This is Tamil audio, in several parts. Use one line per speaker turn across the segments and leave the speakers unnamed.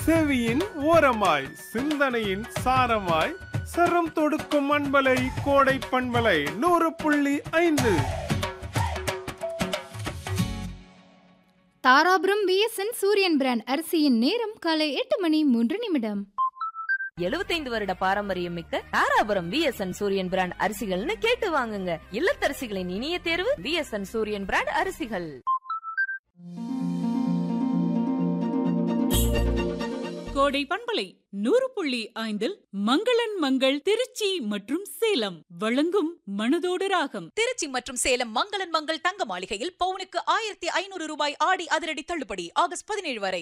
செவியின் ஓரமாய் சிந்தனையின் சாரமாய் சரம் தொடுக்கும் அன்பலை கோடை பண்பலை நூறு புள்ளி ஐந்து
தாராபுரம் பிஎஸ்என் சூரியன் பிராண்ட் அரிசியின் நேரம் காலை எட்டு மணி மூன்று நிமிடம்
எழுபத்தைந்து வருட பாரம்பரியம் மிக்க தாராபுரம் பிஎஸ்என் சூரியன் பிராண்ட் அரிசிகள்னு கேட்டு வாங்குங்க இல்லத்தரசிகளின் இனிய தேர்வு பிஎஸ்என் சூரியன் பிராண்ட் அரிசிகள்
கோடை பண்பலை நூறு புள்ளி ஐந்தில் மங்களன் மங்கள் திருச்சி மற்றும் சேலம் வழங்கும் மனதோடு ராகம்
திருச்சி மற்றும் சேலம் மங்களன் மங்கள் தங்க மாளிகையில் பவுனுக்கு ஆயிரத்தி ஐநூறு ரூபாய் ஆடி அதிரடி தள்ளுபடி ஆகஸ்ட் பதினேழு வரை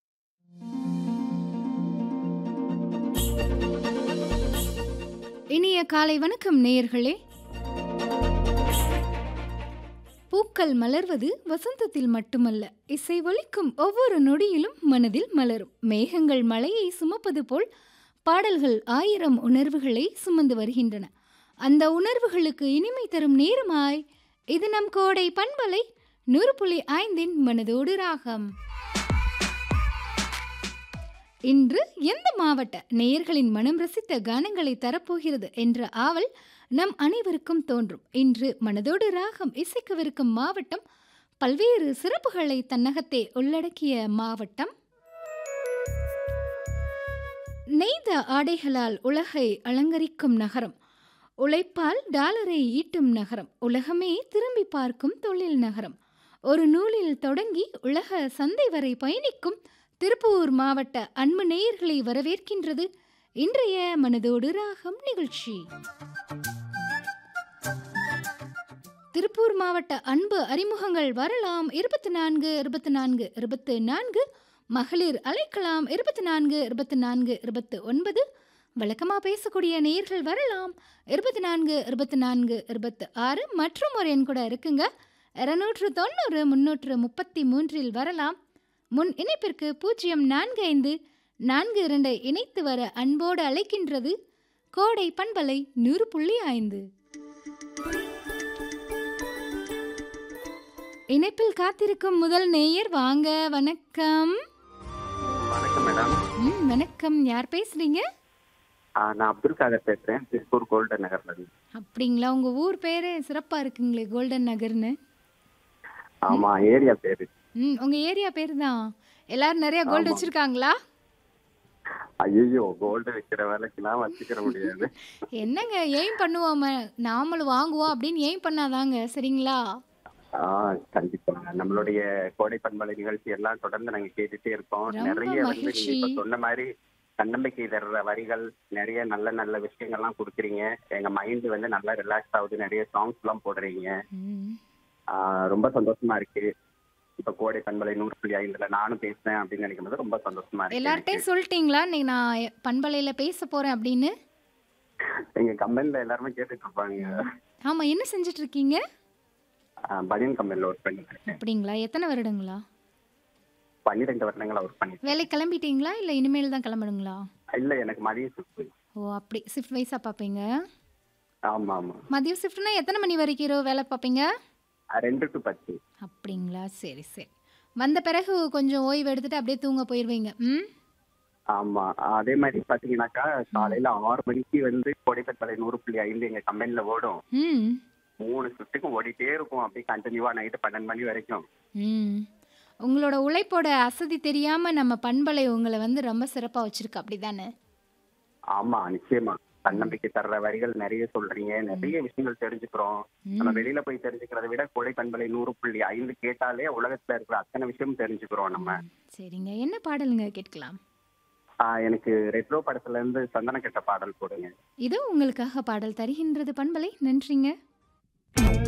இனிய காலை வணக்கம் நேயர்களே பூக்கள் மலர்வது வசந்தத்தில் மட்டுமல்ல இசை ஒலிக்கும் ஒவ்வொரு நொடியிலும் மனதில் மலரும் மேகங்கள் மலையை சுமப்பது போல் பாடல்கள் ஆயிரம் உணர்வுகளை சுமந்து வருகின்றன அந்த உணர்வுகளுக்கு இனிமை தரும் நேரமாய் இது நம் கோடை பண்பலை நூறு புள்ளி ஐந்தின் மனதோடு ராகம் இன்று எந்த மாவட்ட நேயர்களின் மனம் ரசித்த கானங்களை தரப்போகிறது என்ற ஆவல் நம் அனைவருக்கும் தோன்றும் இன்று மனதோடு ராகம் இசைக்கவிருக்கும் மாவட்டம் பல்வேறு சிறப்புகளை தன்னகத்தே உள்ளடக்கிய மாவட்டம் நெய்த ஆடைகளால் உலகை அலங்கரிக்கும் நகரம் உழைப்பால் டாலரை ஈட்டும் நகரம் உலகமே திரும்பி பார்க்கும் தொழில் நகரம் ஒரு நூலில் தொடங்கி உலக சந்தை வரை பயணிக்கும் திருப்பூர் மாவட்ட அன்பு நேயர்களை வரவேற்கின்றது இன்றைய மனதோடு ராகம் நிகழ்ச்சி திருப்பூர் மாவட்ட அன்பு அறிமுகங்கள் வரலாம் இருபத்தி நான்கு இருபத்தி நான்கு இருபத்து நான்கு மகளிர் அழைக்கலாம் இருபத்தி நான்கு இருபத்தி நான்கு இருபத்து ஒன்பது வழக்கமாக பேசக்கூடிய நேயர்கள் வரலாம் இருபத்தி நான்கு இருபத்தி நான்கு இருபத்து ஆறு மற்றும் ஒரு எண் கூட இருக்குங்க இருநூற்று தொண்ணூறு முன்னூற்று முப்பத்தி மூன்றில் வரலாம் முன் இணைப்பிற்கு பூஜ்ஜியம் நான்கு ஐந்து நான்கு இரண்டை இணைத்து வர அன்போடு அழைக்கின்றது கோடை பண்பலை நூறு புள்ளி ஐந்து இணைப்பில் காத்திருக்கும் முதல் நேயர் வாங்க வணக்கம்
வணக்கம் மேடம்
ம் வணக்கம் யார் பேசுறீங்க
ஆ, நான் அப்துல் காதர் பேசுறேன் திருப்பூர் கோல்டன் நகர்ல இருந்து
அப்படிங்களா உங்க ஊர் பேரு சிறப்பா இருக்குங்களே கோல்டன் நகர்னு
ஆமா ஏரியா பேரு
ம் உங்க ஏரியா பேர் தான் எல்லாரும் நிறைய கோல்டு
ஆமா.
வச்சிருக்காங்களா
ஐயோ கோல்டு வைக்கிற வேலைக்கெல்லாம் வச்சுக்கிற முடியாது
என்னங்க எய்ம் பண்ணுவோம நாமளும் வாங்குவோம் அப்படின்னு எய்ம் பண்ணாதாங்க சரிங்களா
ஆ கண்டிப்பா நம்மளுடைய கோடை பண்பலை நிகழ்ச்சி எல்லாம் தொடர்ந்து நாங்க கேட்டுட்டே இருக்கோம்
ரொம்ப
நிறைய வந்து நீங்க
மகிழ்ச்சி.
இப்ப சொன்ன மாதிரி தன்னம்பிக்கை தர்ற வரிகள் நிறைய நல்ல நல்ல விஷயங்கள்லாம் கொடுக்குறீங்க எங்க மைண்ட் வந்து நல்லா ரிலாக்ஸ் ஆகுது நிறைய சாங்ஸ் எல்லாம் போடுறீங்க
ம்
ஆ, ரொம்ப சந்தோஷமா இருக்கு இப்ப கோடை பண்பலை நூறு புள்ளி ஐந்துல நானும் பேசுறேன் அப்படின்னு நினைக்கும் போது ரொம்ப சந்தோஷமா இருக்கு
எல்லார்ட்டையும்
எனக்கு.
சொல்லிட்டீங்களா இன்னைக்கு நான் பண்பலையில் பேச போகிறேன் அப்படின்னு
எங்க கம்பெனில எல்லாருமே கேட்டுட்டு இருப்பாங்க
ஆமாம் என்ன செஞ்சுட்டு இருக்கீங்க
ஆ, பனியன் கம்பெனில ஒர்க் பண்ணிட்டு இருக்கேன்
அப்படிங்களா எத்தனை வருடங்களா
பன்னிரெண்டு வருடங்களா ஒர்க் பண்ணிட்டு
வேலை கிளம்பிட்டீங்களா இல்லை இனிமேல் தான் கிளம்பணுங்களா
இருக்கேன். இல்ல எனக்கு மதிய ஷிஃப்ட்
ஓ அப்படி ஷிஃப்ட் வைஸாக பார்ப்பீங்க
ஆமா ஆமா
மதியம் ஷிஃப்ட்னா எத்தனை மணி வரைக்கும் இரவு வேலை பார்ப்பீங்க
ஆ, ரெண்டு டு பத்து
அப்படிங்களா சரி சரி வந்த பிறகு கொஞ்சம் ஓய்வு எடுத்துட்டு அப்படியே தூங்க போயிடுவீங்க ம்
ஆமா அதே மாதிரி பாத்தீங்கன்னாக்கா காலையில ஆறு மணிக்கு வந்து கோடைப்பத்தலை நூறு புள்ளி ஐந்து எங்க கம்பெனில ஓடும்
ம்
மூணு ஷிஃப்ட்டுக்கும் ஓடிட்டே இருக்கும் அப்படியே கண்டினியூவா நைட்டு பன்னெண்டு மணி வரைக்கும்
ம் உங்களோட உழைப்போட அசதி தெரியாமல் நம்ம பண்பலை உங்களை வந்து ரொம்ப சிறப்பாக வச்சுருக்கு அப்படி தானே
ஆமா நிச்சயமா தன்னம்பிக்கை தர்ற வரிகள் நிறைய சொல்றீங்க நிறைய விஷயங்கள் தெரிஞ்சுக்கிறோம் நம்ம வெளியில போய் தெரிஞ்சுக்கிறத விட கோடை பண்பலை நூறு புள்ளி ஐந்து கேட்டாலே உலகத்துல இருக்கிற அத்தனை விஷயமும் தெரிஞ்சுக்கிறோம் நம்ம
சரிங்க என்ன பாடலுங்க கேட்கலாம்
ஆஹ் எனக்கு ரெட்ரோ படத்துல இருந்து சந்தன கெட்ட பாடல் போடுங்க
இது உங்களுக்காக பாடல் தருகின்றது பண்பலை நன்றிங்க